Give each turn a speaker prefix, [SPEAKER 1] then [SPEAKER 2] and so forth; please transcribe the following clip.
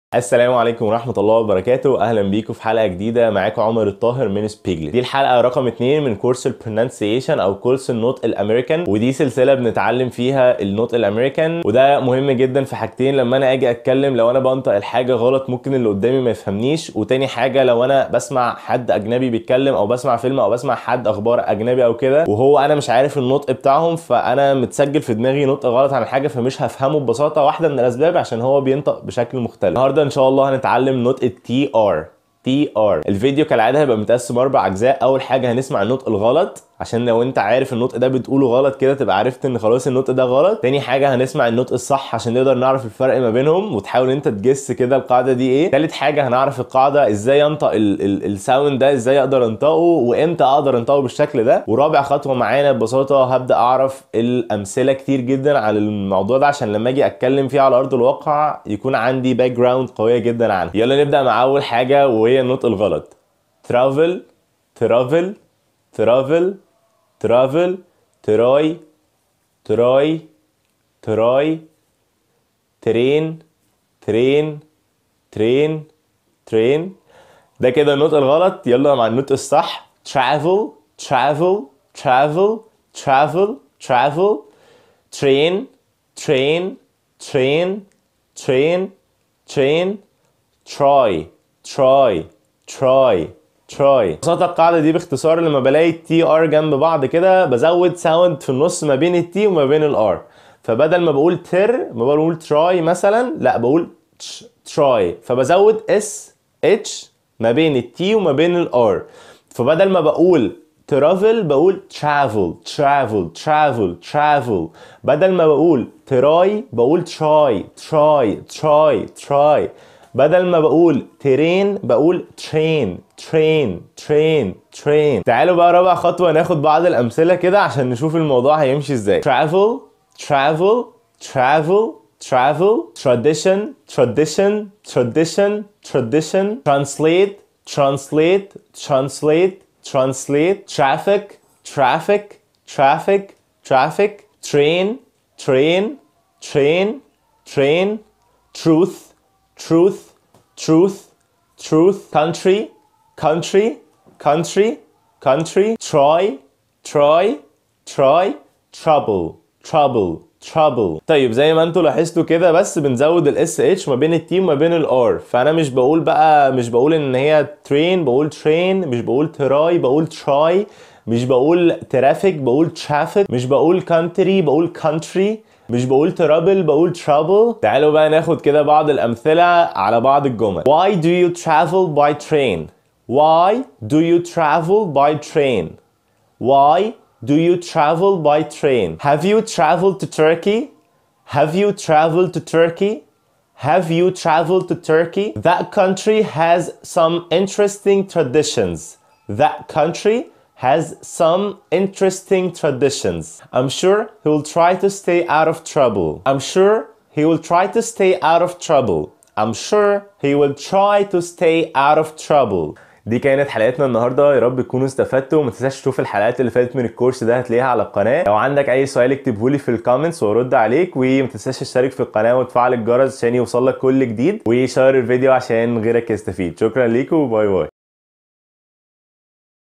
[SPEAKER 1] السلام عليكم ورحمة الله وبركاته أهلا بيكم في حلقة جديدة معاكم عمر الطاهر من سبيجلي دي الحلقة رقم اتنين من كورس البرونانسيشن أو كورس النطق الأمريكان ودي سلسلة بنتعلم فيها النطق الأمريكان وده مهم جدا في حاجتين لما أنا أجي أتكلم لو أنا بنطق الحاجة غلط ممكن اللي قدامي ما يفهمنيش وتاني حاجة لو أنا بسمع حد أجنبي بيتكلم أو بسمع فيلم أو بسمع حد أخبار أجنبي أو كده وهو أنا مش عارف النطق بتاعهم فأنا متسجل في دماغي نطق غلط عن الحاجة فمش هفهمه ببساطة واحدة من الأسباب عشان هو بينطق بشكل مختلف النهاردة إن شاء الله هنتعلم نطق التي ار تي ار الفيديو كالعاده هيبقى متقسم اربع اجزاء اول حاجه هنسمع النطق الغلط عشان لو انت عارف النطق ده بتقوله غلط كده تبقى عرفت ان خلاص النطق ده غلط تاني حاجه هنسمع النطق الصح عشان نقدر نعرف الفرق ما بينهم وتحاول انت تجس كده القاعده دي ايه تالت حاجه هنعرف القاعده ازاي انطق الساوند ده ازاي اقدر انطقه وامتى اقدر انطقه بالشكل ده ورابع خطوه معانا ببساطه هبدا اعرف الامثله كتير جدا على الموضوع ده عشان لما اجي اتكلم فيه على ارض الواقع يكون عندي باك جراوند قويه جدا عنه يلا نبدا مع اول حاجه وهي النطق الغلط ترافل ترافل ترافل ترافل تراي تراي تراي ترين ترين ترين ترين ده كده النطق الغلط يلا مع النطق الصح travel travel travel travel travel train train train train train try try try try ببساطة القاعدة دي باختصار لما بلاقي التي ار جنب بعض كده بزود ساوند في النص ما بين التي وما بين الار فبدل ما بقول تر ما بقول تراي مثلا لا بقول تراي فبزود اس اتش ما بين التي وما بين الار فبدل ما بقول ترافل بقول travel travel travel travel بدل ما بقول تراي بقول try try try try بدل ما بقول ترين بقول train train train train تعالوا بقى رابع خطوة ناخد بعض الأمثلة كده عشان نشوف الموضوع هيمشي ازاي travel travel travel travel tradition tradition tradition tradition translate translate translate translate traffic traffic traffic traffic train train train train truth truth truth truth country country country country try try try trouble trouble trouble طيب زي ما انتوا لاحظتوا كده بس بنزود الاس اتش ما بين التي وما بين الار فانا مش بقول بقى مش بقول ان هي ترين بقول ترين مش بقول تراي بقول تراي مش بقول ترافيك بقول ترافيك مش بقول كانتري بقول كانتري مش بقول ترابل بقول trouble تعالوا بقى ناخد كده بعض الأمثلة على بعض الجمل Why do you travel by train? Why do you travel by train? Why do you travel by train? Have you traveled to Turkey? Have you traveled to Turkey? Have you traveled to Turkey? That country has some interesting traditions. That country has some interesting traditions. I'm sure he will try to stay out of trouble. I'm sure he will try to stay out of trouble. I'm sure he will try to stay out of trouble. دي كانت حلقتنا النهارده يا رب تكونوا استفدتوا وما تنساش تشوف الحلقات اللي فاتت من الكورس ده هتلاقيها على القناه لو عندك اي سؤال اكتبه لي في الكومنتس وارد عليك وما تنساش تشترك في القناه وتفعل الجرس عشان يوصلك كل جديد وشير الفيديو عشان غيرك يستفيد شكرا ليكم وباي باي